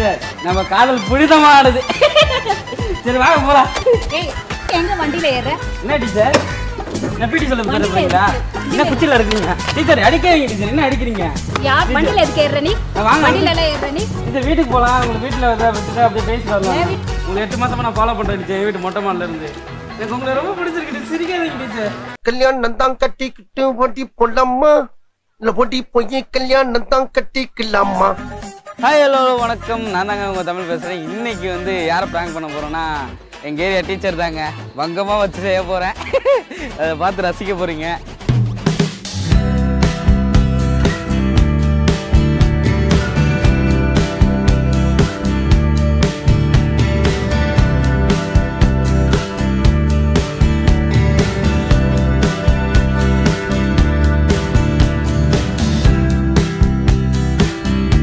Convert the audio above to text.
Teacher நம்ம காதல் புனிதமானது சரி வாங்க போலாம் ஏய் எங்க வண்டியில ஏற என்ன டீச்சர் என்ன பிடி சொல்ல வண்டியில போறீங்களா இருக்கு. என்ன குச்சில இருக்கீங்க டீச்சர் அடிக்காதீங்க டீச்சர் என்ன அடிக்கிறீங்க யார் வண்டியில எதுக்கு ஏற நீ வாங்க. வண்டியில எல்லாம் ஏற நீ டீச்சர் வீட்டுக்கு போலாம் உங்க வீட்டுல வந்து வச்சுட்டு அப்படியே பேசி வரலாம் ஏன் வீட்டு- உங்களை எட்டு மாசமா நான் ஃபாலோ பண்றேன் டீச்சர் வீட்டு மொட்டை மாடல இருந்து எனக்கு உங்களை ரொம்ப பிடிச்சிருக்கு டீச்சர். சிரிக்காதீங்க டீச்சர் கல்யாணம் தான் கட்டிக்கிட்டு ஓட்டி போடலாமா இல்ல ஓட்டி போய் கல்யாணம் தான் கட்டிக்கலாமா ஹாய் ஹலோ வணக்கம் நான் தாங்க உங்கள் தமிழ் பேசுகிறேன் இன்னைக்கு வந்து யாரை ப்ராங்க் பண்ண போகிறோன்னா எங்கள் ஏரியா டீச்சர் தாங்க வங்கமாக வச்சு செய்ய போகிறேன் அதை பார்த்து ரசிக்க போகிறீங்க